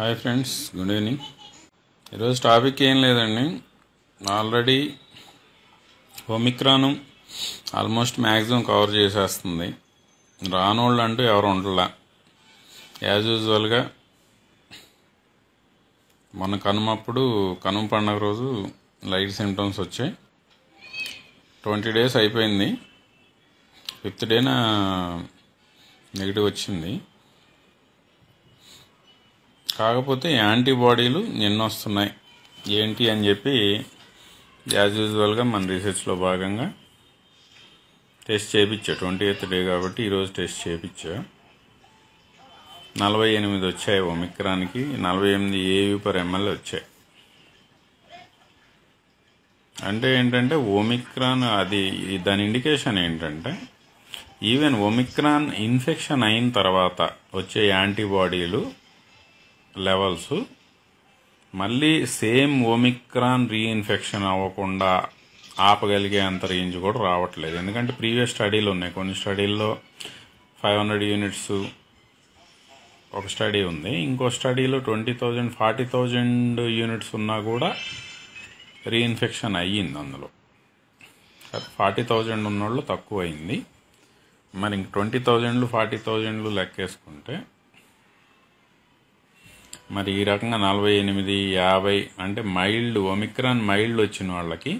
hi friends good evening ఈరోజు topic ఏం లేదండి already Omicron almost maximum cover చేసేస్తుంది రానోళ్ళు అంటూ ఎవరు ఉండలా యాజ్ యూజువల్గా మన కనుమప్పుడు కనుమ పండగ రోజు లైట్ సిమ్టమ్స్ వచ్చాయి ట్వంటీ డేస్ అయిపోయింది ఫిఫ్త్ డేన నెగిటివ్ వచ్చింది కాకపోతే యాంటీబాడీలు నిన్న వస్తున్నాయి ఏంటి అని చెప్పి యాజ్ యూజువల్గా మన రీసెర్చ్లో భాగంగా టెస్ట్ చేయించా ట్వంటీ ఎయిత్ డే కాబట్టి ఈరోజు టెస్ట్ చేయించా నలభై ఎనిమిది వచ్చాయి ఒమిక్రాన్కి నలభై ఎనిమిది ఏయూ పర్ ఎంఎల్ వచ్చాయి అంటే ఏంటంటే ఒమిక్రాన్ అది దాని ఇండికేషన్ ఏంటంటే ఈవెన్ ఒమిక్రాన్ ఇన్ఫెక్షన్ అయిన తర్వాత వచ్చే యాంటీబాడీలు లెవెల్స్ మళ్ళీ సేమ్ ఒమిక్రాన్ రీఇన్ఫెక్షన్ అవ్వకుండా ఆపగలిగే అంత రేంజ్ కూడా రావట్లేదు ఎందుకంటే ప్రీవియస్ స్టడీలు ఉన్నాయి కొన్ని స్టడీల్లో ఫైవ్ హండ్రెడ్ యూనిట్స్ ఒక స్టడీ ఉంది ఇంకో స్టడీలో twenty thousand forty thousand units ఉన్నా కూడా రీఇన్ఫెక్షన్ అయ్యింది అందులో ఫార్టీ థౌజండ్ ఉన్నోళ్ళు తక్కువ అయింది మరి ఇంక ట్వంటీ థౌజండ్లు ఫార్టీ థౌజండ్లు లెక్కేసుకుంటే మరి ఈ రకంగా నలభై ఎనిమిది యాభై అంటే మైల్డ్ ఒమిక్రాన్ మైల్డ్ వచ్చిన వాళ్ళకి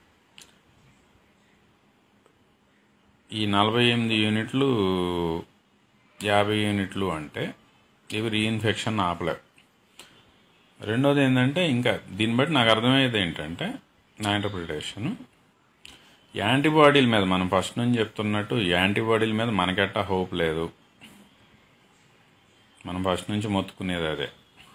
ఈ నలభై ఎనిమిది యూనిట్లు యాభై యూనిట్లు అంటే ఇవి రీఇన్ఫెక్షన్ ఆపలేవు రెండోది ఏంటంటే ఇంకా దీన్ని బట్టి నాకు అర్థమయ్యేది ఏంటంటే నా ఇంటర్ప్రిటేషను యాంటీబాడీల మీద మనం ఫస్ట్ నుంచి చెప్తున్నట్టు యాంటీబాడీల మీద మనకెట్టా హోప్ లేదు మనం ఫస్ట్ నుంచి మొత్తుకునేది అదే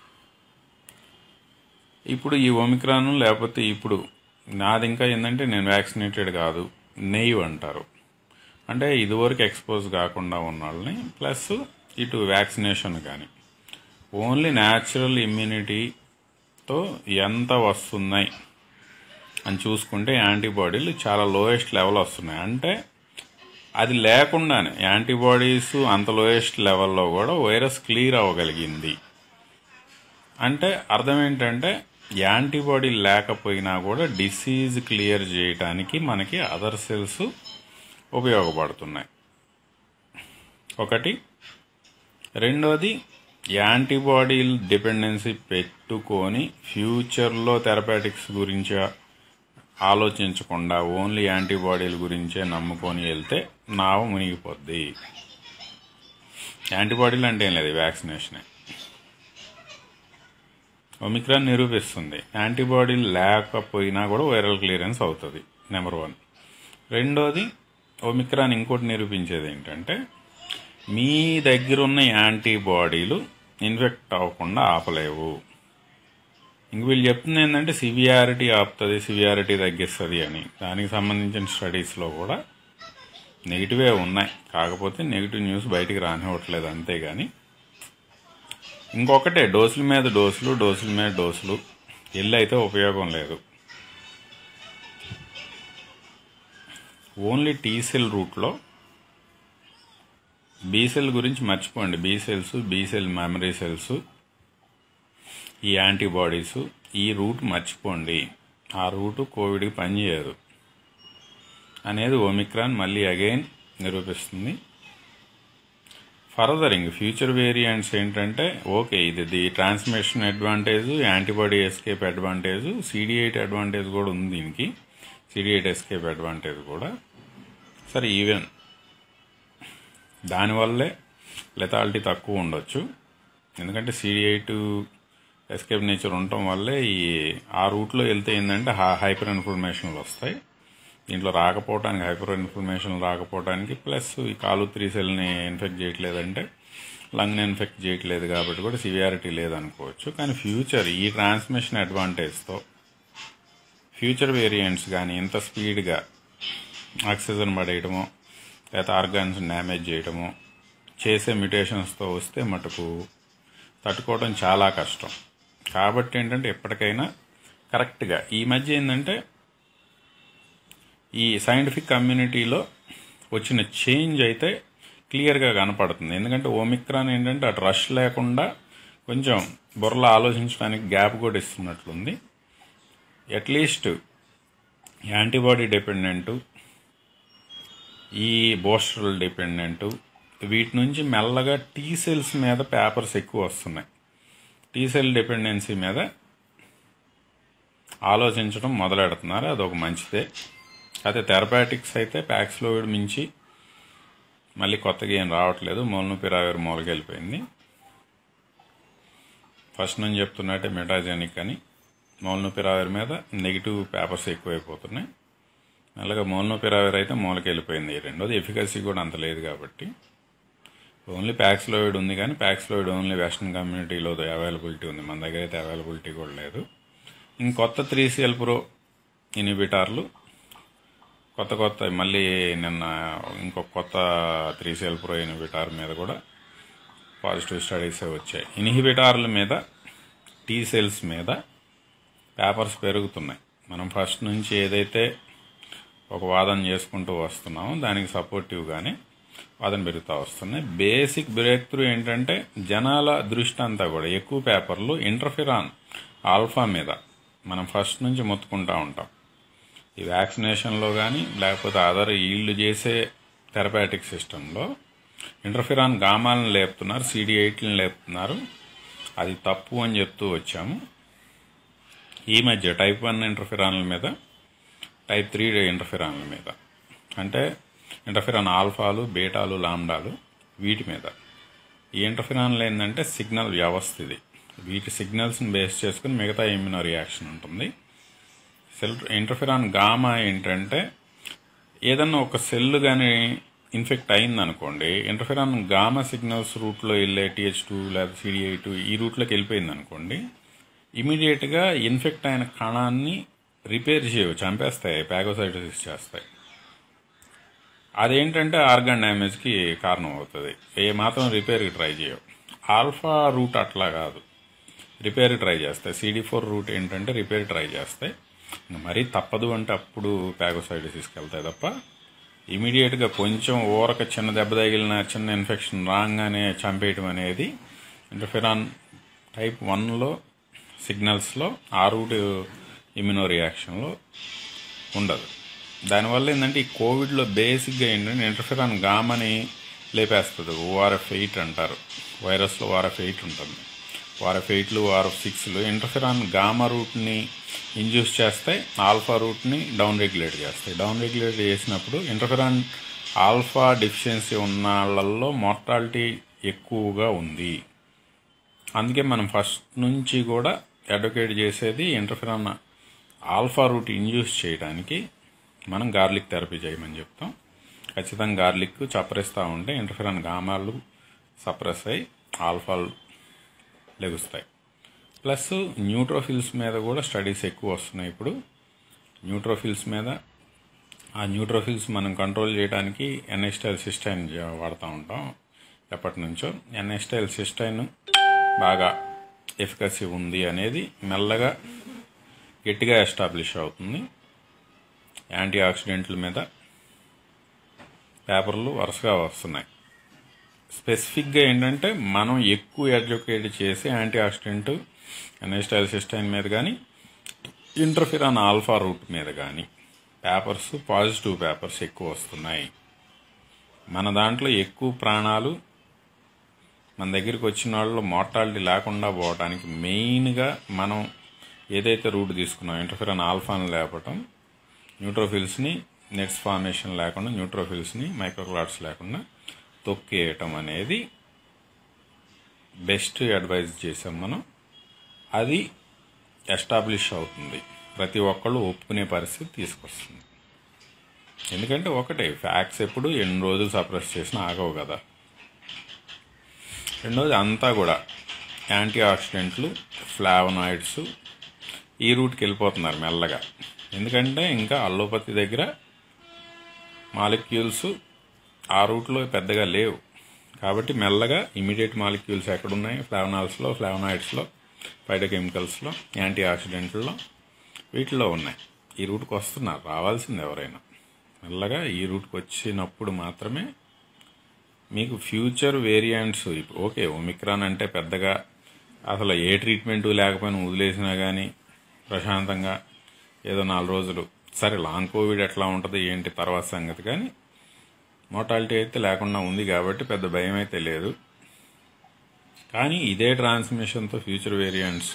ఇప్పుడు ఈ ఒమిక్రాన్ లేకపోతే ఇప్పుడు నాది ఇంకా ఏంటంటే నేను వ్యాక్సినేటెడ్ కాదు నెయ్యి అంటారు అంటే ఇదివరకు ఎక్స్పోజ్ కాకుండా ఉన్న వాళ్ళని ప్లస్ ఇటు వ్యాక్సినేషన్ కానీ ఓన్లీ న్యాచురల్ ఇమ్యూనిటీతో ఎంత వస్తున్నాయి అని చూసుకుంటే యాంటీబాడీలు చాలా లోయెస్ట్ లెవెల్ వస్తున్నాయి అంటే అది లేకుండానే యాంటీబాడీస్ అంత లోయెస్ట్ లెవెల్లో కూడా వైరస్ క్లియర్ అవ్వగలిగింది అంటే అర్థం ఏంటంటే యాంటీబాడీ లేకపోయినా కూడా డిసీజ్ క్లియర్ చేయడానికి మనకి అదర్ సెల్స్ ఉపయోగపడుతున్నాయి ఒకటి రెండోది యాంటీబాడీలు డిపెండెన్సీ పెట్టుకొని ఫ్యూచర్లో థెరపాటిక్స్ గురించి ఆలోచించకుండా ఓన్లీ యాంటీబాడీల గురించే నమ్ముకొని వెళ్తే నావ మునిగిపోద్ది యాంటీబాడీలు అంటే ఏం లేదు వ్యాక్సినేషనే ఒమిక్రాన్ నిరూపిస్తుంది యాంటీబాడీలు లేకపోయినా కూడా వైరల్ క్లియరెన్స్ అవుతుంది నెంబర్ వన్ రెండోది ఒమిక్రాన్ ఇంకోటి నిరూపించేది ఏంటంటే మీ దగ్గర ఉన్న యాంటీబాడీలు ఇన్ఫెక్ట్ అవ్వకుండా ఆపలేవు ఇంక వీళ్ళు చెప్తుంది ఏంటంటే సివియారిటీ ఆపుతుంది సివియారిటీ తగ్గిస్తుంది అని దానికి సంబంధించిన స్టడీస్లో కూడా నెగిటివే ఉన్నాయి కాకపోతే నెగిటివ్ న్యూస్ బయటికి రానివ్వట్లేదు అంతేగాని ఇంకొకటే డోసుల మీద డోసులు డోసుల మీద డోసులు ఎల్లు అయితే ఉపయోగం లేదు ఓన్లీ టీ సెల్ రూట్లో బీ సెల్ గురించి మర్చిపోండి B cells B cell memory cells ఈ యాంటీబాడీస్ ఈ రూట్ మర్చిపోండి ఆ రూటు కోవిడ్కి పనిచేయదు అనేది ఒమిక్రాన్ మళ్ళీ అగైన్ నిరూపిస్తుంది ఫర్దర్ ఇంక ఫ్యూచర్ వేరియంట్స్ ఏంటంటే ఓకే ఇది the transmission advantage antibody escape advantage CD eight advantage కూడా ఉంది దీనికి సిడి ఎయిట్ ఎస్కేప్ అడ్వాంటేజ్ కూడా సరే ఈవెన్ దానివల్లే లెతాలిటీ తక్కువ ఉండొచ్చు ఎందుకంటే సిడి ఎయిట్ ఎస్కేప్ నేచర్ ఉండటం వల్లే ఈ ఆ రూట్లో వెళ్తే ఏంటంటే హైపర్ ఇన్ఫర్మేషన్లు వస్తాయి దీంట్లో రాకపోవడానికి హైపర్ ఇన్ఫర్మేషన్ రాకపోవడానికి ప్లస్ ఈ కాలు త్రీ సెల్ని ఇన్ఫెక్ట్ చేయట్లేదంటే లంగ్ని ఇన్ఫెక్ట్ చేయట్లేదు కాబట్టి కూడా సివియారిటీ లేదనుకోవచ్చు కానీ ఫ్యూచర్ ఈ ట్రాన్స్మిషన్ అడ్వాంటేజ్తో ఫ్యూచర్ వేరియంట్స్ కానీ ఇంత స్పీడ్గా ఆక్సిజన్ పడేయడమో లేదా ఆర్గాన్స్ డ్యామేజ్ చేయడమో చేసే మ్యుటేషన్స్తో వస్తే మటుకు తట్టుకోవడం చాలా కష్టం కాబట్టి ఏంటంటే ఎప్పటికైనా కరెక్ట్గా ఈ మధ్య ఏంటంటే ఈ సైంటిఫిక్ కమ్యూనిటీలో వచ్చిన చేంజ్ అయితే క్లియర్గా కనపడుతుంది ఎందుకంటే ఓమిక్రాన్ ఏంటంటే అటు రష్ లేకుండా కొంచెం బుర్రలో ఆలోచించడానికి గ్యాప్ కూడా ఇస్తున్నట్లుంది అట్లీస్ట్ యాంటీబాడీ డిపెండెంట్ ఈ బోస్టరల్ డిపెండెంట్ వీటి నుంచి మెల్లగా టీ సెల్స్ మీద పేపర్స్ ఎక్కువ వస్తున్నాయి టీ సెల్ డిపెండెన్సీ మీద ఆలోచించడం మొదలెడుతున్నారు అదొక మంచిదే అయితే థెరపాటిక్స్ అయితే ప్యాక్స్లోయిడ్ మించి మళ్ళీ కొత్తగా ఏం రావట్లేదు మోల్నుపిరావిర్ మూలకి వెళ్ళిపోయింది ఫస్ట్ నుంచి చెప్తున్నట్టే మెటాజెనిక్ అని మోల్నుపిరావిర్ మీద నెగిటివ్ పేపర్స్ ఎక్కువైపోతున్నాయి మెల్లగా మోల్నోపిరావిర్ అయితే మూలకి వెళ్ళిపోయింది రెండోది ఎఫికసీ కూడా అంత లేదు కాబట్టి ఓన్లీ ప్యాక్స్లోయిడ్ ఉంది కానీ ప్యాక్స్లోయిడ్ ఓన్లీ వెస్ట్రన్ కమ్యూనిటీలో అవైలబిలిటీ ఉంది మన దగ్గర అయితే అవైలబిలిటీ కూడా లేదు ఇంకొత్త త్రీ సిఎల్ ప్రో ఇనిబిటార్లు కొత్త కొత్త మళ్ళీ నిన్న ఇంకొక కొత్త త్రీ సిఎల్ ప్రో ఇనిబిటార్ మీద కూడా పాజిటివ్ స్టడీసే వచ్చాయి ఇన్హిబిటార్ల మీద టీ సెల్స్ మీద పేపర్స్ పెరుగుతున్నాయి మనం ఫస్ట్ నుంచి ఏదైతే ఒక వాదన చేసుకుంటూ వస్తున్నామో దానికి సపోర్టివ్గానే వాదన పెరుగుతూ వస్తున్నాయి బేసిక్ బ్రేక్ త్రూ ఏంటంటే జనాల దృష్టి అంతా కూడా ఎక్కువ పేపర్లు ఇంటర్ఫిరాన్ ఆల్ఫా మీద మనం ఫస్ట్ నుంచి మొత్తుకుంటూ ఉంటాం ఈ వ్యాక్సినేషన్లో కానీ లేకపోతే అదర్ ఈళ్ళు చేసే థెరపాటిక్ సిస్టంలో ఇంటర్ఫిరాన్ గామాలను లేపుతున్నారు సిడి ఎయిట్లను లేపుతున్నారు అది తప్పు అని చెప్తూ వచ్చాము ఈ మధ్య టైప్ వన్ ఇంటర్ఫిరాన్ల మీద టైప్ త్రీ ఇంటర్ఫిరాన్ల మీద అంటే ఇంటర్ఫిరాన్ ఆల్ఫాలు బీటాలు లాండాలు వీటి మీద ఈ ఇంటర్ఫిరాన్లు ఏంటంటే సిగ్నల్ వ్యవస్థ ఇది వీటి సిగ్నల్స్ని బేస్ చేసుకుని మిగతా ఇమ్యూనో రియాక్షన్ ఉంటుంది సెల్ ఇంటర్ఫిరాన్ గామా ఏంటంటే ఏదన్నా ఒక సెల్ కానీ ఇన్ఫెక్ట్ అయిందనుకోండి ఇంటర్ఫిరాన్ గామా సిగ్నల్స్ రూట్లో వెళ్ళే టీహెచ్ టూ లేదా సిడిఐ టూ ఈ రూట్లోకి వెళ్ళిపోయింది అనుకోండి ఇమీడియట్గా ఇన్ఫెక్ట్ అయిన కణాన్ని రిపేర్ చేయవు చంపేస్తాయి ప్యాగోసైటోసిస్ చేస్తాయి అదేంటంటే ఆర్గాన్ డ్యామేజ్కి కారణం అవుతుంది ఏ మాత్రం రిపేర్కి ట్రై చేయవు ఆల్ఫా రూట్ అట్లా కాదు రిపేర్ ట్రై చేస్తాయి సిడి ఫోర్ రూట్ ఏంటంటే రిపేర్ ట్రై చేస్తాయి మరీ తప్పదు అంటే అప్పుడు ప్యాగోసైటోసిస్కి వెళ్తాయి తప్ప ఇమీడియట్గా కొంచెం ఊరక చిన్న దెబ్బ తగిలిన చిన్న ఇన్ఫెక్షన్ రాగానే చంపేయటం అనేది ఇంటర్ఫిరాన్ టైప్ వన్లో సిగ్నల్స్లో ఆ రూట్ ఇమ్యూనో రియాక్షన్లో ఉండదు దానివల్ల ఏంటంటే ఈ కోవిడ్లో బేసిక్గా ఏంటంటే ఇంటర్ఫిరాన్ గామని లేపేస్తుంది ఓఆర్ఎఫ్ ఎయిట్ అంటారు వైరస్లో ఓఆర్ఎఫ్ ఎయిట్ ఉంటుంది ఓఆర్ఎఫ్ ఎయిట్లు ఓఆర్ఎఫ్ సిక్స్లు ఇంటర్ఫిరాన్ గామా రూట్ని ఇండ్యూస్ చేస్తాయి ఆల్ఫా రూట్ని డౌన్ రెగ్యులేట్ చేస్తాయి డౌన్ రెగ్యులేట్ చేసినప్పుడు ఇంటర్ఫిరాన్ ఆల్ఫా డెఫిషియన్సీ ఉన్న వాళ్ళల్లో మార్టాలిటీ ఎక్కువగా ఉంది అందుకే మనం ఫస్ట్ నుంచి కూడా అడ్వకేట్ చేసేది ఇంటర్ఫిరాన్ ఆల్ఫా రూట్ ఇండ్యూస్ చేయడానికి మనం గార్లిక్ థెరపీ చేయమని చెప్తాం ఖచ్చితంగా గార్లిక్ చప్పరిస్తూ ఉంటే ఇంటర్ఫిరాన్ గామాలు సప్రెస్ అయ్యి ఆల్ఫాలు లెగుస్తాయి ప్లస్ న్యూట్రోఫిల్స్ మీద కూడా స్టడీస్ ఎక్కువ వస్తున్నాయి ఇప్పుడు న్యూట్రోఫిల్స్ మీద ఆ న్యూట్రోఫిల్స్ మనం కంట్రోల్ చేయడానికి ఎన్ఎస్టైల్ సిస్టైన్ వాడుతూ ఉంటాం ఎప్పటి నుంచో ఎన్ఎస్టైల్ సిస్టైన్ బాగా ఎఫికసీ ఉంది అనేది మెల్లగా గట్టిగా ఎస్టాబ్లిష్ అవుతుంది యాంటీ ఆక్సిడెంట్ల మీద పేపర్లు వరుసగా వస్తున్నాయి స్పెసిఫిక్గా ఏంటంటే మనం ఎక్కువ ఎడ్యుకేట్ చేసి యాంటీ ఆక్సిడెంట్ ఎనెస్టైల్ సిస్టైన్ మీద కానీ ఇంటర్ఫిరాన్ ఆల్ఫా రూట్ మీద కానీ పేపర్స్ పాజిటివ్ పేపర్స్ ఎక్కువ వస్తున్నాయి మన దాంట్లో ఎక్కువ ప్రాణాలు మన దగ్గరికి వచ్చిన వాళ్ళు మోర్టాలిటీ లేకుండా పోవడానికి మెయిన్గా మనం ఏదైతే రూట్ తీసుకున్నాం ఇంటర్ఫిరాన్ ఆల్ఫాను లేపటం న్యూట్రోఫిల్స్ని నెట్స్ ఫార్మేషన్ లేకుండా న్యూట్రోఫిల్స్ని మైక్రోక్లాట్స్ లేకుండా తొక్కేయటం అనేది బెస్ట్ అడ్వైజ్ చేసాం మనం అది ఎస్టాబ్లిష్ అవుతుంది ప్రతి ఒక్కళ్ళు ఒప్పుకునే పరిస్థితి తీసుకొస్తుంది ఎందుకంటే ఒకటే ఫ్యాక్ట్స్ ఎప్పుడు ఎన్ని రోజులు సప్రెస్ చేసినా ఆగవు కదా రెండోది అంతా కూడా యాంటీ ఆక్సిడెంట్లు ఫ్లావనాయిడ్స్ ఈ రూట్కి వెళ్ళిపోతున్నారు మెల్లగా ఎందుకంటే ఇంకా అల్లోపతి దగ్గర మాలిక్యూల్స్ ఆ రూట్లో పెద్దగా లేవు కాబట్టి మెల్లగా ఇమీడియట్ మాలిక్యూల్స్ ఎక్కడున్నాయి ఫ్లావనాల్స్లో ఫ్లావనాయిడ్స్లో ఫైటోకెమికల్స్లో యాంటీ ఆక్సిడెంట్లో వీటిలో ఉన్నాయి ఈ రూట్కి వస్తున్నారు రావాల్సింది ఎవరైనా మెల్లగా ఈ రూట్కి వచ్చినప్పుడు మాత్రమే మీకు ఫ్యూచర్ వేరియంట్స్ ఓకే ఒమిక్రాన్ అంటే పెద్దగా అసలు ఏ ట్రీట్మెంటు లేకపోయినా వదిలేసినా కానీ ప్రశాంతంగా ఏదో నాలుగు రోజులు సరే లాంగ్ కోవిడ్ ఎట్లా ఉంటుంది ఏంటి తర్వాత సంగతి కానీ మోటాలిటీ అయితే లేకుండా ఉంది కాబట్టి పెద్ద భయం అయితే లేదు కానీ ఇదే ట్రాన్స్మిషన్తో ఫ్యూచర్ వేరియంట్స్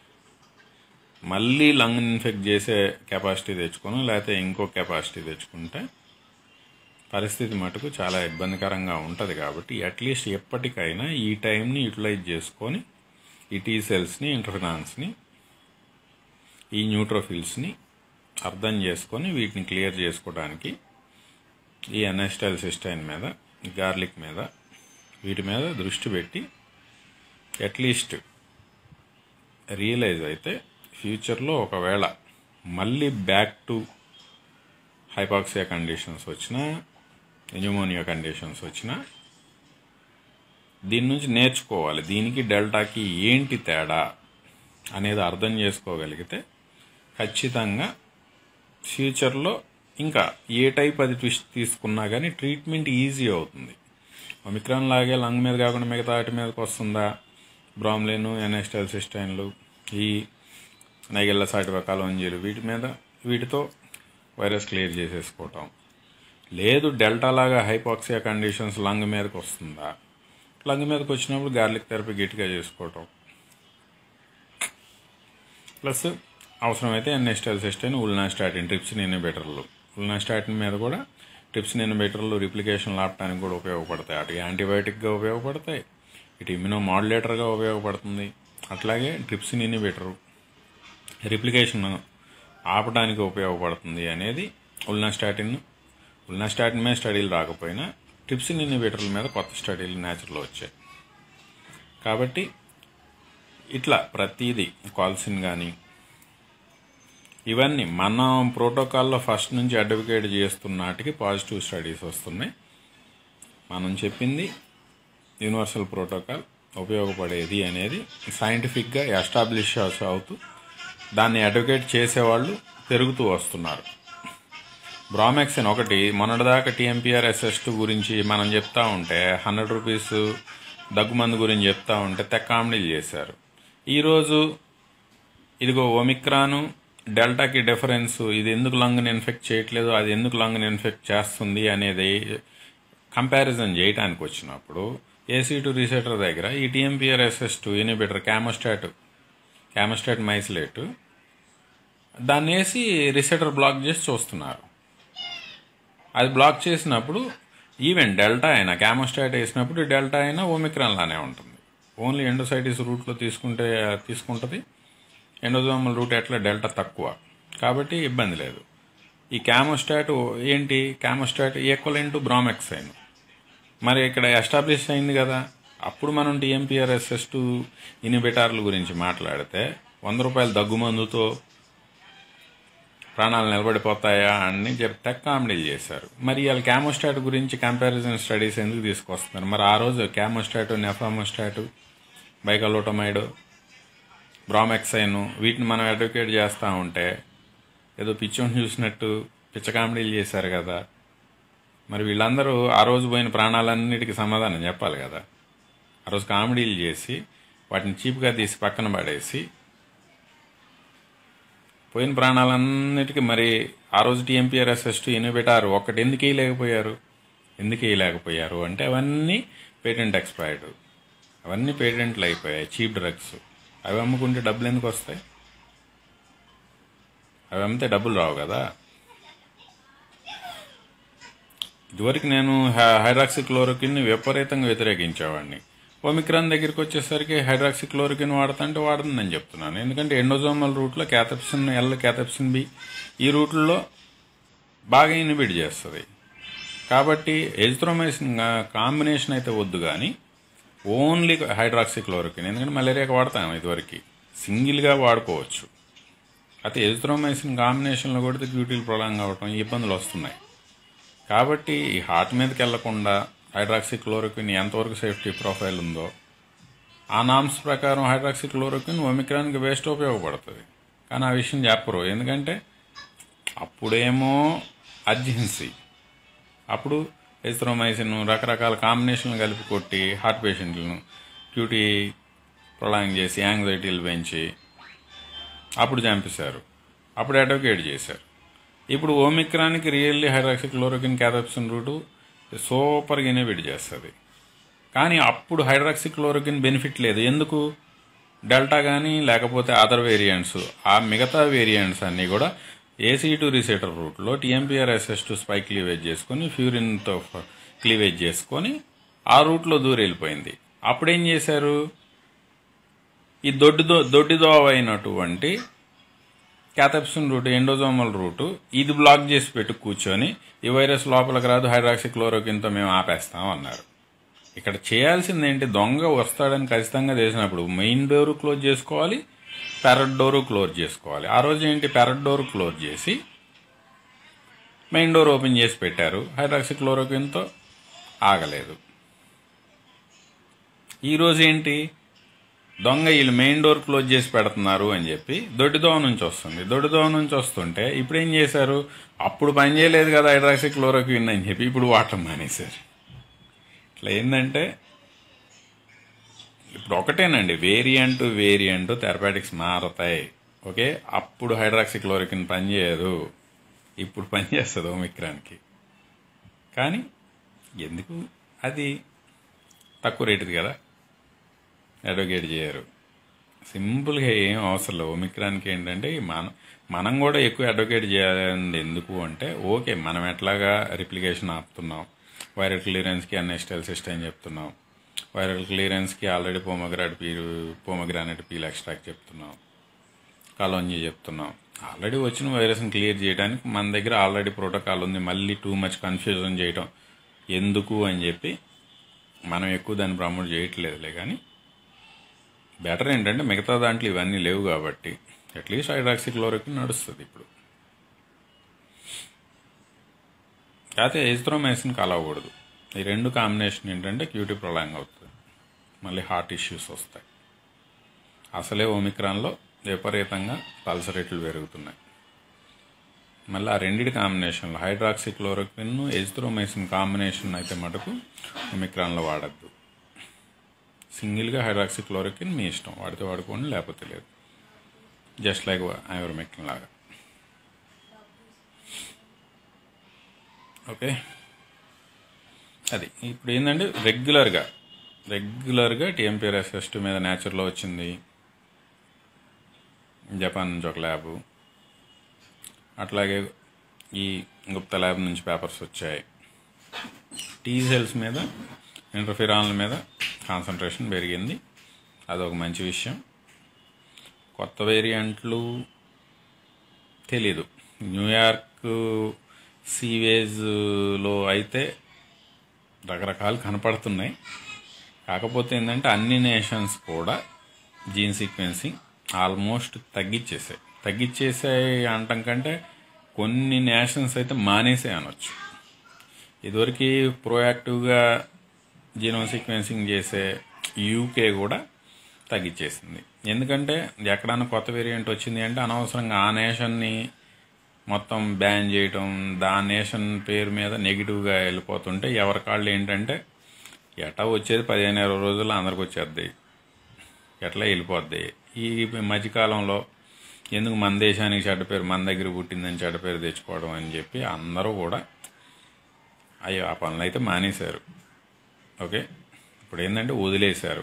మళ్ళీ లంగ్ ఇన్ఫెక్ట్ చేసే కెపాసిటీ తెచ్చుకొని లేకపోతే ఇంకో కెపాసిటీ తెచ్చుకుంటే పరిస్థితి మటుకు చాలా ఇబ్బందికరంగా ఉంటుంది కాబట్టి అట్లీస్ట్ ఎప్పటికైనా ఈ టైంని యూటిలైజ్ చేసుకొని ఈ టీ సెల్స్ని ఇంటర్ఫినాన్స్ని ఈ న్యూట్రోఫిల్స్ని అర్థం చేసుకొని వీటిని క్లియర్ చేసుకోవడానికి ఈ ఎన్ఎస్టైల్ సిస్టైన్ మీద గార్లిక్ మీద వీటి మీద దృష్టి పెట్టి అట్లీస్ట్ రియలైజ్ అయితే ఫ్యూచర్లో ఒకవేళ మళ్ళీ బ్యాక్ టు హైపాక్సియా కండిషన్స్ వచ్చినా న్యూమోనియా కండిషన్స్ వచ్చినా దీని నుంచి నేర్చుకోవాలి దీనికి డెల్టాకి ఏంటి తేడా అనేది అర్థం చేసుకోగలిగితే ఖచ్చితంగా ఫ్యూచర్లో ఇంకా ఏ టైప్ అది ట్విస్ట్ తీసుకున్నా కానీ ట్రీట్మెంట్ ఈజీ అవుతుంది ఒమిక్రాన్ లాగే లంగ్ మీద కాకుండా మిగతా వాటి మీదకి వస్తుందా బ్రామ్లిన్ ఎన్ఎస్టల్ సిస్టైన్లు ఈ నైగెల్ల సాటివ కాలోంజీలు వీటి మీద వీటితో వైరస్ క్లియర్ చేసేసుకోవటం లేదు డెల్టా లాగా హైపాక్సియా కండిషన్స్ లంగ్ మీదకి వస్తుందా లంగ్ మీదకి వచ్చినప్పుడు గార్లిక్ థెరపీ గట్టిగా చేసుకోవటం ప్లస్ అవసరమైతే ఎన్ఎస్టల్ సిస్టైన్ ఉల్నాస్టాటిన్ ట్రిప్సిన్ ఇన్హిబిటర్లు ఉల్నాస్టాటిన్ మీద కూడా ట్రిప్సిన్ ఇన్హిబిటర్లు రిప్లికేషన్ లాపటానికి కూడా ఉపయోగపడతాయి అటు యాంటీబయాటిక్గా ఉపయోగపడతాయి ఇటు ఇమ్యూనో మాడ్యులేటర్గా ఉపయోగపడుతుంది అట్లాగే ట్రిప్సిన్ ఇన్హిబిటరు రిప్లికేషన్ ఆపడానికి ఉపయోగపడుతుంది అనేది ఉల్నాస్టాటిన్ ఉల్నాస్టాటిన్ మీద స్టడీలు రాకపోయినా ట్రిప్సిన్ ఇన్హిబిటర్ల మీద కొత్త స్టడీలు న్యాచురల్ వచ్చాయి కాబట్టి ఇట్లా ప్రతిదీ కాల్సిన్ కానీ ఇవన్నీ మనం ప్రోటోకాల్లో ఫస్ట్ నుంచి అడ్వకేట్ చేస్తున్నటికి పాజిటివ్ స్టడీస్ వస్తున్నాయి మనం చెప్పింది యూనివర్సల్ ప్రోటోకాల్ ఉపయోగపడేది అనేది సైంటిఫిక్గా ఎస్టాబ్లిష్ అవుతూ దాన్ని అడ్వకేట్ చేసేవాళ్ళు పెరుగుతూ వస్తున్నారు బ్రామెక్సిన్ ఒకటి మొన్నటిదాకా టీఎంపీఆర్ ఎస్ఎస్ టూ గురించి మనం చెప్తా ఉంటే హండ్రెడ్ రూపీస్ దగ్గుమందు గురించి చెప్తా ఉంటే తెక్కామిడీలు చేశారు ఈరోజు ఇదిగో ఒమిక్రాను డెల్టాకి డిఫరెన్స్ ఇది ఎందుకు లంగ్ని ఇన్ఫెక్ట్ చేయట్లేదు అది ఎందుకు లంగ్ని ఇన్ఫెక్ట్ చేస్తుంది అనేది కంపారిజన్ చేయడానికి వచ్చినప్పుడు ఏసీ టూ రీసెటర్ దగ్గర ఈ టీఎంపీఆర్ ఎస్ఎస్ టూ ఇనిబిటర్ క్యామోస్టాట్ క్యామోస్టాట్ మైసిలేట్ దాన్ని వేసి రిసెటర్ బ్లాక్ చేసి చూస్తున్నారు అది బ్లాక్ చేసినప్పుడు ఈవెన్ డెల్టా అయినా క్యామోస్టాట్ వేసినప్పుడు డెల్టా అయినా ఓమిక్రాన్ లానే ఉంటుంది ఓన్లీ ఎండోసైటిస్ రూట్లో తీసుకుంటే తీసుకుంటుంది ఎండోజోమల్ రూట్ ఎట్లా డెల్టా తక్కువ కాబట్టి ఇబ్బంది లేదు ఈ క్యామోస్టాట్ ఏంటి క్యామోస్టాట్ ఈక్వల్ ఇంటూ బ్రామెక్సైన్ మరి ఇక్కడ ఎస్టాబ్లిష్ అయింది కదా అప్పుడు మనం టీఎంపీఆర్ఎస్ఎస్ టూ ఇనిబిటార్ల గురించి మాట్లాడితే వంద రూపాయల దగ్గుమందుతో ప్రాణాలు నిలబడిపోతాయా అని చెప్తే కామెడీలు చేశారు మరి వాళ్ళ క్యామోస్టాట్ గురించి కంపారిజన్ స్టడీస్ ఎందుకు తీసుకొస్తున్నారు మరి ఆ రోజు క్యామోస్టాట్ నెఫామోస్టాట్ బైకలోటమైడ్ బ్రామెక్సైన్ వీటిని మనం అడ్వకేట్ చేస్తూ ఉంటే ఏదో పిచ్చోని చూసినట్టు పిచ్చ కామెడీలు చేశారు కదా మరి వీళ్ళందరూ ఆ రోజు పోయిన ప్రాణాలన్నిటికీ సమాధానం చెప్పాలి కదా ఆ రోజు కామెడీలు చేసి వాటిని చీప్గా తీసి పక్కన పడేసి పోయిన ప్రాణాలన్నిటికీ మరి ఆ రోజు టీఎంపీఆర్ఎస్ఎస్ టూ ఇన్హిబిటార్ ఒక్కటి ఎందుకు వేయలేకపోయారు ఎందుకు వేయలేకపోయారు అంటే అవన్నీ పేటెంట్ ఎక్స్పైర్డ్ అవన్నీ పేటెంట్లు అయిపోయాయి చీప్ డ్రగ్స్ అవి అమ్ముకుంటే డబ్బులు ఎందుకు వస్తాయి అవి అమ్మితే డబ్బులు రావు కదా ఇదివరకు నేను హైడ్రాక్సిక్లోరోకిన్ విపరీతంగా వ్యతిరేకించేవాడిని ఒమిక్రాన్ దగ్గరికి వచ్చేసరికి హైడ్రాక్సిక్లోరోకిన్ వాడతంటే వాడుతుందని చెప్తున్నాను ఎందుకంటే ఎండోజోమల్ రూట్లో క్యాథెప్సిన్ ఎల్ క్యాథెప్సిన్ బి ఈ రూట్లో బాగా ఇన్హిబిట్ చేస్తుంది కాబట్టి ఎజిథ్రోమైసిన్ కాంబినేషన్ అయితే వద్దు కానీ ఓన్లీ హైడ్రాక్సిక్లోరోకిన్ ఎందుకంటే మలేరియాకి వాడతాం ఇదివరకు సింగిల్గా వాడుకోవచ్చు అయితే ఎజిథ్రోమైసిన్ కాంబినేషన్లో కొడితే క్యూటీలు ప్రొలాంగ్ అవ్వటం ఈ ఇబ్బందులు వస్తున్నాయి కాబట్టి ఈ హార్ట్ మీదకి వెళ్లకుండా హైడ్రాక్సిక్లోరోక్విన్ ఎంతవరకు సేఫ్టీ ప్రొఫైల్ ఉందో ఆ నామ్స్ ప్రకారం హైడ్రాక్సిక్లోరోక్విన్ ఒమిక్రాన్కి వేస్ట్ ఉపయోగపడుతుంది కానీ ఆ విషయం చెప్పరు ఎందుకంటే అప్పుడేమో అర్జెన్సీ అప్పుడు ఎస్త్రోమైసిన్ రకరకాల కాంబినేషన్లు కలిపి కొట్టి హార్ట్ పేషెంట్లను క్యూటీ ప్రొలాంగ్ చేసి యాంగ్జైటీలు పెంచి అప్పుడు చంపేశారు అప్పుడు అడ్వకేట్ చేశారు ఇప్పుడు ఓమిక్రాన్కి రియల్లీ హైడ్రాక్సిక్లోరోకిన్ క్యాథప్సిన్ రూటు సూపర్గా ఇన్హిబిట్ చేస్తుంది కానీ అప్పుడు హైడ్రాక్సిక్లోరోకిన్ బెనిఫిట్ లేదు ఎందుకు డెల్టా కానీ లేకపోతే అదర్ వేరియంట్స్ ఆ మిగతా వేరియంట్స్ అన్నీ కూడా ఏసీ టు రిసెటర్ రూట్లో TMPR SS two spike cleavage చేసుకొని ఫ్యూరిన్తో క్లీవేజ్ చేసుకొని ఆ రూట్లో దూరి వెళ్ళిపోయింది అప్పుడేం చేశారు ఈ దొడ్డిదో దొడ్డిదోవ అయినటువంటి క్యాథప్సిన్ రూట్ ఎండోజోమల్ రూటు ఇది బ్లాక్ చేసి పెట్టి కూర్చొని ఈ వైరస్ లోపలికి రాదు హైడ్రాక్సిక్లోరోకిన్తో మేము ఆపేస్తాం అన్నారు ఇక్కడ చేయాల్సింది ఏంటి దొంగ వస్తాడని ఖచ్చితంగా తెలిసినప్పుడు మెయిన్ డోరు క్లోజ్ చేసుకోవాలి పెరట్ డోరు క్లోజ్ చేసుకోవాలి ఆ రోజు ఏంటి పెరట్ డోరు క్లోజ్ చేసి మెయిన్ డోర్ ఓపెన్ చేసి పెట్టారు హైడ్రాక్సిక్లోరోకిన్తో ఆగలేదు ఈరోజు ఏంటి దొంగ వీళ్ళు మెయిన్ డోర్ క్లోజ్ చేసి పెడుతున్నారు అని చెప్పి దొడ్డిదోవ నుంచి వస్తుంది దొడ్డిదోవ నుంచి వస్తుంటే ఇప్పుడు ఏం చేశారు అప్పుడు పని చేయలేదు కదా హైడ్రాక్సిక్లోరోక్విన్ అని చెప్పి ఇప్పుడు వాటర్ మానేశారు ఇట్లా ఏంటంటే ఇప్పుడు ఒకటేనండి వేరియంట్ వేరియంట్ థెరపాటిక్స్ మారతాయి ఓకే అప్పుడు హైడ్రాక్సిక్లోరికిన్ పనిచేయదు ఇప్పుడు పనిచేస్తుంది ఓమిక్రాన్కి కానీ ఎందుకు అది తక్కువ రేటుది కదా అడ్వకేట్ చేయరు సింపుల్గా ఏం అవసరం లేదు ఒమిక్రాన్కి ఏంటంటే మనం మనం కూడా ఎక్కువ అడ్వకేట్ చేయాలి ఎందుకు అంటే ఓకే మనం ఎట్లాగా రిప్లికేషన్ ఆపుతున్నాం వైరల్ క్లియరెన్స్కి అన్ఎస్టల్ సిస్టమ్ చెప్తున్నాం వైరల్ క్లియరెన్స్కి already pomegranate peel pomegranate peel extract చెప్తున్నాం కాలోంజీ చెప్తున్నాం ఆల్రెడీ వచ్చిన వైరస్ని క్లియర్ చేయడానికి మన దగ్గర ఆల్రెడీ ప్రోటోకాల్ ఉంది మళ్ళీ టూ మచ్ కన్ఫ్యూజన్ చేయటం ఎందుకు అని చెప్పి మనం ఎక్కువ దాన్ని ప్రమోట్ చేయట్లేదులే కానీ బెటర్ ఏంటంటే మిగతా దాంట్లో ఇవన్నీ లేవు కాబట్టి అట్లీస్ట్ హైడ్రాక్సిక్లోరోకిన్ నడుస్తుంది ఇప్పుడు కాకపోతే ఎజిథ్రోమైసిన్ కలవకూడదు ఈ రెండు కాంబినేషన్ ఏంటంటే క్యూటీ ప్రొలాంగ్ అవుతుంది మళ్ళీ హార్ట్ ఇష్యూస్ వస్తాయి అసలే ఒమిక్రాన్లో విపరీతంగా పల్స్ రేట్లు పెరుగుతున్నాయి మళ్ళీ ఆ రెండింటి కాంబినేషన్లో హైడ్రాక్సిక్లోరోక్విన్ ఎజిథ్రోమైసిన్ కాంబినేషన్ అయితే మటుకు ఒమిక్రాన్లో వాడద్దు సింగిల్గా హైడ్రాక్సిక్లోరోకిన్ మీ ఇష్టం వాడితే వాడుకోండి లేకపోతే లేదు జస్ట్ లైక్ ఐవర్మెక్టిన్ లాగా ఓకే అది ఇప్పుడు ఏంటంటే రెగ్యులర్గా రెగ్యులర్గా టీఎంపీఆర్ఎస్ ఫెస్ట్ మీద నేచర్లో వచ్చింది జపాన్ నుంచి ఒక ల్యాబ్ అట్లాగే ఈ గుప్తా ల్యాబ్ నుంచి పేపర్స్ వచ్చాయి టీ సెల్స్ మీద ఇంటర్ఫిరాన్ల మీద కాన్సన్ట్రేషన్ పెరిగింది అదొక మంచి విషయం కొత్త వేరియంట్లు తెలీదు న్యూయార్క్ సీవేజ్లో అయితే రకరకాలు కనపడుతున్నాయి కాకపోతే ఏంటంటే అన్ని నేషన్స్ కూడా జీన్ సీక్వెన్సింగ్ ఆల్మోస్ట్ తగ్గించేసాయి తగ్గించేసాయి అంటాం కంటే కొన్ని నేషన్స్ అయితే మానేసాయి అనొచ్చు ఇదివరకు ప్రోయాక్టివ్గా జీనోమ్ సీక్వెన్సింగ్ చేసే యూకే కూడా తగ్గించేసింది ఎందుకంటే ఎక్కడన్నా కొత్త వేరియంట్ వచ్చింది అంటే అనవసరంగా ఆ నేషన్ని మొత్తం బ్యాన్ చేయటం దా నేషన్ పేరు మీద నెగిటివ్గా వెళ్ళిపోతుంటే ఎవరి కాళ్ళు ఏంటంటే ఎటా వచ్చేది పదిహేను ఇరవై రోజుల్లో అందరికి వచ్చేద్ది ఎట్లా వెళ్ళిపోద్ది ఈ మధ్యకాలంలో ఎందుకు మన దేశానికి చెడ్డ పేరు మన దగ్గర పుట్టిందని చెడ్డ పేరు తెచ్చుకోవడం అని చెప్పి అందరూ కూడా అయ్యో ఆ పనులు అయితే మానేశారు ఓకే ఇప్పుడు ఏంటంటే వదిలేశారు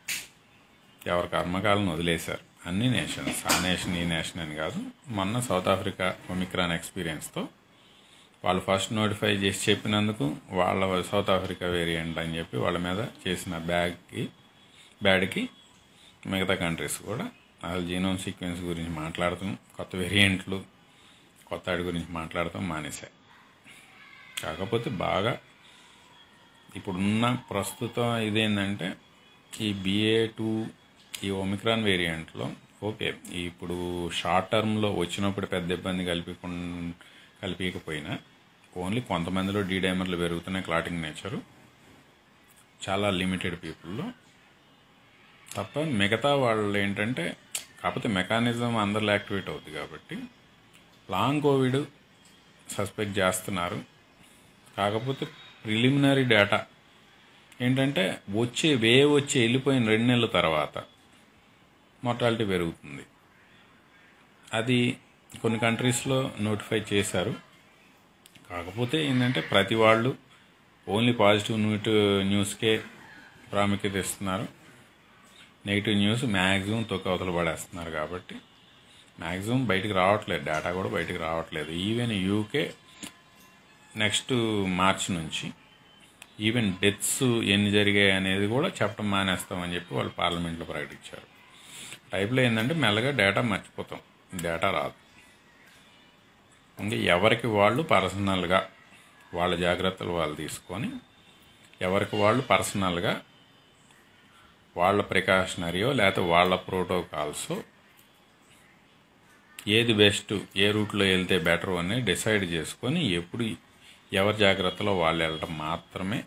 ఎవరి కర్మకాలను వదిలేశారు అన్ని నేషన్స్ ఆ నేషన్ ఈ నేషన్ అని కాదు మొన్న సౌత్ ఆఫ్రికా ఒమిక్రాన్ ఎక్స్పీరియన్స్తో వాళ్ళు ఫస్ట్ నోటిఫై చేసి చెప్పినందుకు వాళ్ళ సౌత్ ఆఫ్రికా వేరియంట్ అని చెప్పి వాళ్ళ మీద చేసిన బ్యాగ్కి బ్యాడ్కి మిగతా కంట్రీస్ కూడా అసలు జీనోమ్ సీక్వెన్స్ గురించి మాట్లాడతాం కొత్త వేరియంట్లు కొత్త వాటి గురించి మాట్లాడతాం మానేశాయి కాకపోతే బాగా ఇప్పుడున్న ప్రస్తుతం ఇదేంటంటే ఈ బిఏ టూ ఈ ఒమిక్రాన్ వేరియంట్లో ఓకే ఇప్పుడు షార్ట్ టర్మ్లో వచ్చినప్పుడు పెద్ద ఇబ్బంది కల్పికు కల్పించకపోయినా ఓన్లీ కొంతమందిలో డీడైమర్లు పెరుగుతున్నాయి క్లాటింగ్ నేచరు చాలా లిమిటెడ్ పీపుల్లో తప్ప మిగతా వాళ్ళు ఏంటంటే కాకపోతే మెకానిజం అందరిలో యాక్టివేట్ అవుతుంది కాబట్టి లాంగ్ కోవిడ్ సస్పెక్ట్ చేస్తున్నారు కాకపోతే ప్రిలిమినరీ డేటా ఏంటంటే వచ్చే వేవ్ వచ్చి వెళ్ళిపోయిన రెండు నెలల తర్వాత మార్టాలిటీ పెరుగుతుంది అది కొన్ని కంట్రీస్లో నోటిఫై చేశారు కాకపోతే ఏంటంటే ప్రతి వాళ్ళు ఓన్లీ పాజిటివ్ న్యూట్ న్యూస్కే ప్రాముఖ్యత ఇస్తున్నారు నెగిటివ్ న్యూస్ మ్యాక్సిమం తొక్క అవతల పడేస్తున్నారు కాబట్టి మ్యాక్సిమం బయటికి రావట్లేదు డేటా కూడా బయటికి రావట్లేదు ఈవెన్ యూకే నెక్స్ట్ మార్చ్ నుంచి ఈవెన్ డెత్స్ ఎన్ని జరిగాయి అనేది కూడా చెప్పడం మానేస్తామని చెప్పి వాళ్ళు పార్లమెంట్లో ప్రకటించారు టైప్లో ఏంటంటే మెల్లగా డేటా మర్చిపోతాం డేటా రాదు ఇంకా ఎవరికి వాళ్ళు పర్సనల్గా వాళ్ళ జాగ్రత్తలు వాళ్ళు తీసుకొని ఎవరికి వాళ్ళు పర్సనల్గా వాళ్ళ ప్రికాషనరీయో లేకపోతే వాళ్ళ ప్రోటోకాల్స్ ఏది బెస్ట్ ఏ రూట్లో వెళ్తే బెటర్ అని డిసైడ్ చేసుకొని ఎప్పుడు ఎవరి జాగ్రత్తలో వాళ్ళు వెళ్ళడం మాత్రమే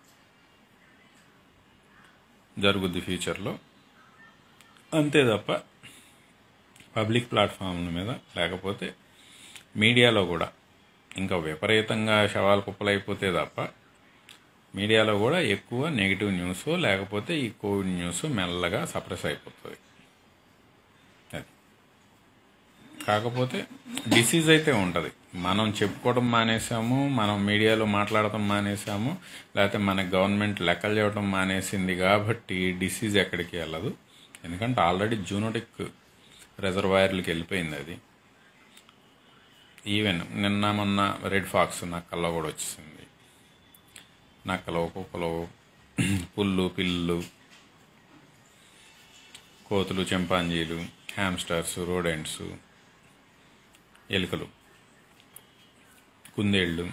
జరుగుద్ది ఫ్యూచర్లో అంతే తప్ప పబ్లిక్ ప్లాట్ఫామ్ల మీద లేకపోతే మీడియాలో కూడా ఇంకా విపరీతంగా శవాలు కుప్పలైపోతే తప్ప మీడియాలో కూడా ఎక్కువ నెగిటివ్ న్యూస్ లేకపోతే ఈ కోవిడ్ న్యూస్ మెల్లగా సప్రెస్ అయిపోతుంది అది కాకపోతే డిసీజ్ అయితే ఉంటుంది మనం చెప్పుకోవడం మానేసాము మనం మీడియాలో మాట్లాడటం మానేసాము లేకపోతే మన గవర్నమెంట్ లెక్కలు చేయడం మానేసింది కాబట్టి డిసీజ్ ఎక్కడికి వెళ్ళదు ఎందుకంటే ఆల్రెడీ జూనోటిక్ రిజర్వాయర్లకి వెళ్ళిపోయింది అది ఈవెన్ నిన్న మొన్న రెడ్ ఫాక్స్ నక్కల్లో కూడా వచ్చేసింది నక్కలు కుక్కలు పుల్లు పిల్లు కోతులు చింపాంజీలు హ్యామ్స్టర్స్ రోడెంట్స్ ఎలుకలు కుందేళ్ళు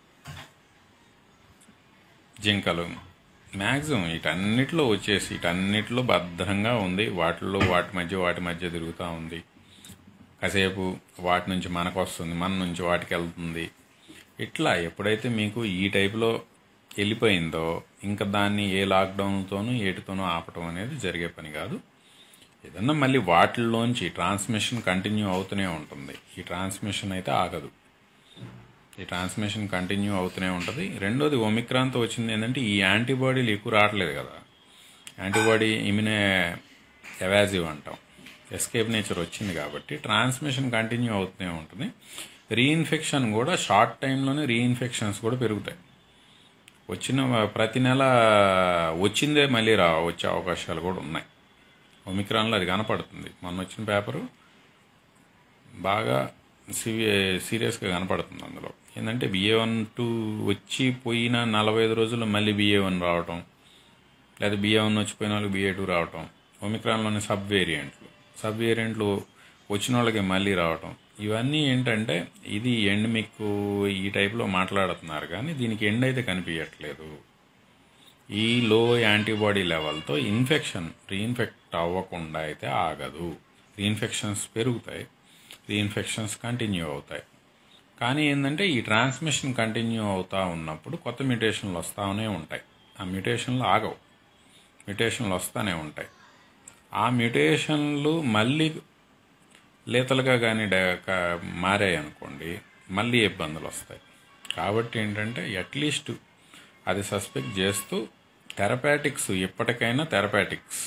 జింకలు మ్యాక్సిమం వీటన్నిటిలో వచ్చేసి వీటన్నిటిలో భద్రంగా ఉంది వాటిల్లో వాటి మధ్య వాటి మధ్య తిరుగుతూ ఉంది కాసేపు వాటి నుంచి మనకు వస్తుంది మన నుంచి వాటికి వెళ్తుంది ఇట్లా ఎప్పుడైతే మీకు ఈ టైప్లో వెళ్ళిపోయిందో ఇంకా దాన్ని ఏ లాక్డౌన్తోనూ ఏటితోనూ ఆపటం అనేది జరిగే పని కాదు ఏదన్నా మళ్ళీ వాటిల్లోంచి ట్రాన్స్మిషన్ కంటిన్యూ అవుతూనే ఉంటుంది ఈ ట్రాన్స్మిషన్ అయితే ఆగదు ఈ ట్రాన్స్మిషన్ కంటిన్యూ అవుతూనే ఉంటుంది రెండోది ఒమిక్రాన్తో వచ్చింది ఏంటంటే ఈ యాంటీబాడీలు ఎక్కువ రావట్లేదు కదా యాంటీబాడీ ఇమ్యూనే ఎవాజివ్ అంటాం ఎస్కేప్ నేచర్ వచ్చింది కాబట్టి ట్రాన్స్మిషన్ కంటిన్యూ అవుతూనే ఉంటుంది రీఇన్ఫెక్షన్ కూడా షార్ట్ టైంలోనే రీఇన్ఫెక్షన్స్ కూడా పెరుగుతాయి వచ్చిన ప్రతి నెల వచ్చిందే మళ్ళీ రా వచ్చే అవకాశాలు కూడా ఉన్నాయి ఒమిక్రాన్లో అది కనపడుతుంది మొన్న వచ్చిన పేపరు బాగా సివి సీరియస్గా కనపడుతుంది అందులో ఏంటంటే బిఏ వన్ టూ వచ్చి పోయిన నలభై ఐదు రోజుల్లో మళ్ళీ బిఏ వన్ రావటం లేదా బిఏ వన్ వచ్చిపోయిన వాళ్ళకి బిఏ టూ రావటం ఒమిక్రాన్లోని సబ్ వేరియంట్లు సబ్ వేరియంట్లు వచ్చిన వాళ్ళకి మళ్ళీ రావటం ఇవన్నీ ఏంటంటే ఇది ఎండ్ మీకు ఈ టైప్లో మాట్లాడుతున్నారు కానీ దీనికి ఎండ్ అయితే కనిపించట్లేదు ఈ లో యాంటీబాడీ లెవెల్తో ఇన్ఫెక్షన్ రీఇన్ఫెక్ట్ అవ్వకుండా అయితే ఆగదు రీఇన్ఫెక్షన్స్ పెరుగుతాయి రీఇన్ఫెక్షన్స్ కంటిన్యూ అవుతాయి కానీ ఏంటంటే ఈ ట్రాన్స్మిషన్ కంటిన్యూ అవుతూ ఉన్నప్పుడు కొత్త మ్యూటేషన్లు వస్తూనే ఉంటాయి ఆ మ్యూటేషన్లు ఆగవు మ్యూటేషన్లు వస్తూనే ఉంటాయి ఆ మ్యూటేషన్లు మళ్ళీ లేతలుగా కానీ మారాయి అనుకోండి మళ్ళీ ఇబ్బందులు వస్తాయి కాబట్టి ఏంటంటే అట్లీస్ట్ అది సస్పెక్ట్ చేస్తూ థెరపాటిక్స్ ఎప్పటికైనా థెరపాటిక్స్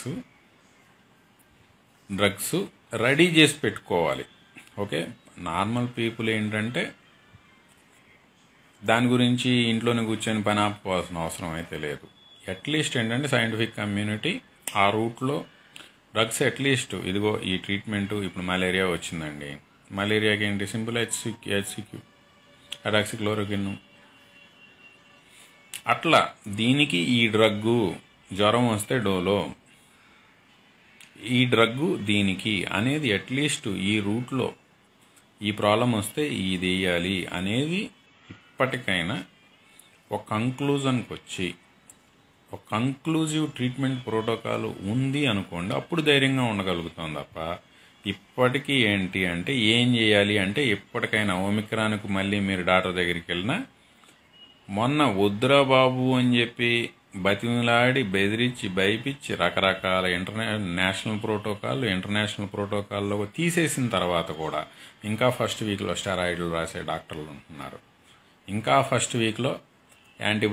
డ్రగ్స్ రెడీ చేసి పెట్టుకోవాలి ఓకే నార్మల్ పీపుల్ ఏంటంటే దాని గురించి ఇంట్లోనే కూర్చొని పని ఆపుకోవాల్సిన అవసరం అయితే లేదు అట్లీస్ట్ ఏంటంటే సైంటిఫిక్ కమ్యూనిటీ ఆ రూట్లో డ్రగ్స్ అట్లీస్ట్ ఇదిగో ఈ ట్రీట్మెంట్ ఇప్పుడు మలేరియా వచ్చిందండి మలేరియాకి ఏంటి సింపుల్ హెచ్సి హెచ్సిక్యూ అడాక్సిక్లోరోకిన్ అట్లా దీనికి ఈ డ్రగ్గు జ్వరం వస్తే డోలో ఈ డ్రగ్గు దీనికి అనేది అట్లీస్ట్ ఈ రూట్లో ఈ ప్రాబ్లం వస్తే ఇది వేయాలి అనేది ఇప్పటికైనా ఒక కంక్లూజన్కి వచ్చి ఒక కంక్లూజివ్ ట్రీట్మెంట్ ప్రోటోకాల్ ఉంది అనుకోండి అప్పుడు ధైర్యంగా ఉండగలుగుతాం తప్ప ఇప్పటికీ ఏంటి అంటే ఏం చేయాలి అంటే ఎప్పటికైనా ఓమిక్రాన్కు మళ్ళీ మీరు డాక్టర్ దగ్గరికి వెళ్ళినా మొన్న వద్దురా బాబు అని చెప్పి బతిమిలాడి బెదిరించి భయపించి రకరకాల ఇంటర్నే నేషనల్ ప్రోటోకాల్ ఇంటర్నేషనల్ ప్రోటోకాల్లో తీసేసిన తర్వాత కూడా ఇంకా ఫస్ట్ వీక్లో స్టెరాయిడ్లు రాసే డాక్టర్లు ఉంటున్నారు ఇంకా ఫస్ట్ వీక్లో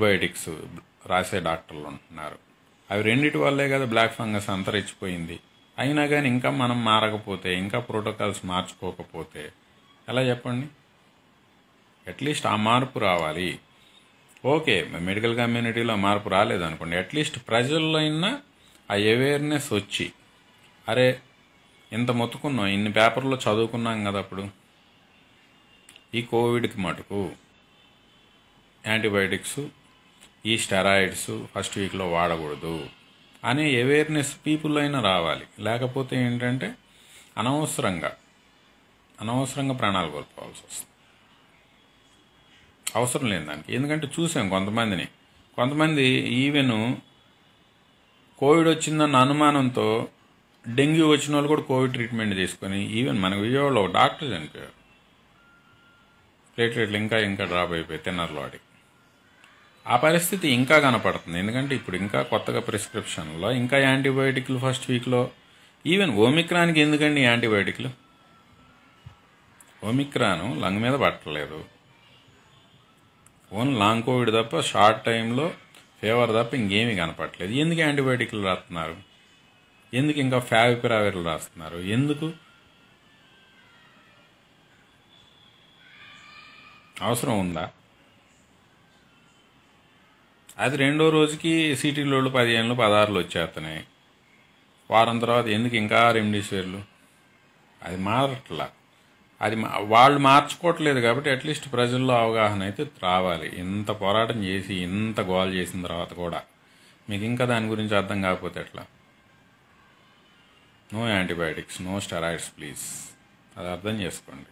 యాంటీబయోటిక్స్ రాసే డాక్టర్లు ఉంటున్నారు అవి రెండిటి వల్లే కదా బ్లాక్ ఫంగస్ అంతరించిపోయింది అయినా కానీ ఇంకా మనం మారకపోతే ఇంకా ప్రోటోకాల్స్ మార్చుకోకపోతే ఎలా చెప్పండి అట్లీస్ట్ ఆ మార్పు రావాలి ఓకే మెడికల్ కమ్యూనిటీలో మార్పు రాలేదనుకోండి అట్లీస్ట్ ప్రజల్లో అయినా ఆ అవేర్నెస్ వచ్చి అరే ఇంత మొత్తుకున్నాం ఇన్ని పేపర్లో చదువుకున్నాం కదా అప్పుడు ఈ కోవిడ్కి మటుకు యాంటీబయాటిక్స్ ఈ స్టెరాయిడ్స్ ఫస్ట్ వీక్లో వాడకూడదు అనే అవేర్నెస్ పీపుల్ అయినా రావాలి లేకపోతే ఏంటంటే అనవసరంగా అనవసరంగా ప్రాణాలు కోల్పోవాల్సి వస్తుంది అవసరం లేని దానికి ఎందుకంటే చూసాం కొంతమందిని కొంతమంది ఈవెన్ కోవిడ్ వచ్చిందన్న అనుమానంతో డెంగ్యూ వచ్చిన వాళ్ళు కూడా కోవిడ్ ట్రీట్మెంట్ తీసుకొని ఈవెన్ మన విజయవాడలో ఒక డాక్టర్ చనిపోయారు ప్లేట్లెట్లు ఇంకా ఇంకా డ్రాప్ అయిపోయి తిన్నర్లో వాడి ఆ పరిస్థితి ఇంకా కనపడుతుంది ఎందుకంటే ఇప్పుడు ఇంకా కొత్తగా ప్రిస్క్రిప్షన్లో ఇంకా యాంటీబయాటిక్లు ఫస్ట్ వీక్లో ఈవెన్ ఓమిక్రాన్కి ఎందుకండి యాంటీబయాటిక్లు ఓమిక్రాన్ లంగ్ మీద పట్టలేదు ఓన్లీ లాంగ్ కోవిడ్ తప్ప షార్ట్ టైంలో ఫీవర్ తప్ప ఇంకేమీ కనపట్లేదు ఎందుకు యాంటీబయాటిక్లు రాస్తున్నారు ఎందుకు ఇంకా ఫ్యావిపిరావిర్లు రాస్తున్నారు ఎందుకు అవసరం ఉందా అది రెండో రోజుకి సిటీలో పదిహేనులు పదహారులు వచ్చేస్తున్నాయి వారం తర్వాత ఎందుకు ఇంకా రెమ్డెసివిర్లు అది మారట్లా అది మా- వాళ్ళు మార్చుకోవట్లేదు కాబట్టి అట్లీస్ట్ ప్రజల్లో అవగాహన అయితే రావాలి ఇంత పోరాటం చేసి ఇంత గోల్ చేసిన తర్వాత కూడా మీకు ఇంకా దాని గురించి అర్థం కాకపోతే ఎట్లా no antibiotics no steroids please అది అర్థం చేసుకోండి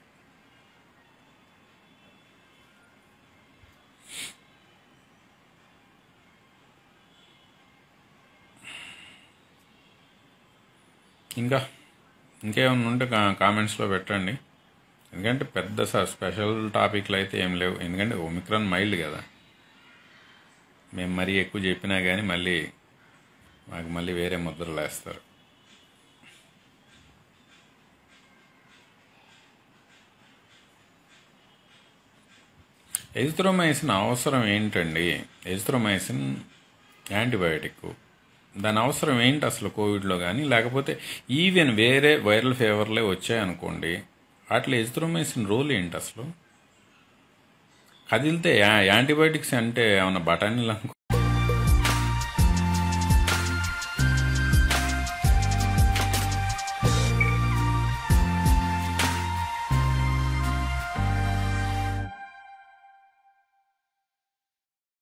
ఇంకా ఇంకేమైనా ఉంటే కా- కామెంట్స్లో పెట్టండి ఎందుకంటే పెద్ద స- స్పెషల్ టాపిక్లు అయితే ఏం లేవు ఎందుకంటే ఒమిక్రాన్ మైల్డ్ కదా మేము మరీ ఎక్కువ చెప్పినా కానీ మళ్ళీ మాకు మళ్ళీ వేరే ముద్రలు వేస్తారు ఎజిత్రోమైసిన్ అవసరం ఏంటండి ఎజిత్రోమైసిన్ యాంటీబయాటిక్ దాని అవసరం ఏంటి అసలు కోవిడ్లో కానీ లేకపోతే ఈవెన్ వేరే వైరల్ ఫీవర్లే వచ్చాయనుకోండి అట్లా ఎజిత్రోమైసిన్ రోల్ ఏంటి అసలు కదిలితే యా- యాంటీబయాటిక్స్ అంటే ఏమన్నా బఠానీలు అనుకో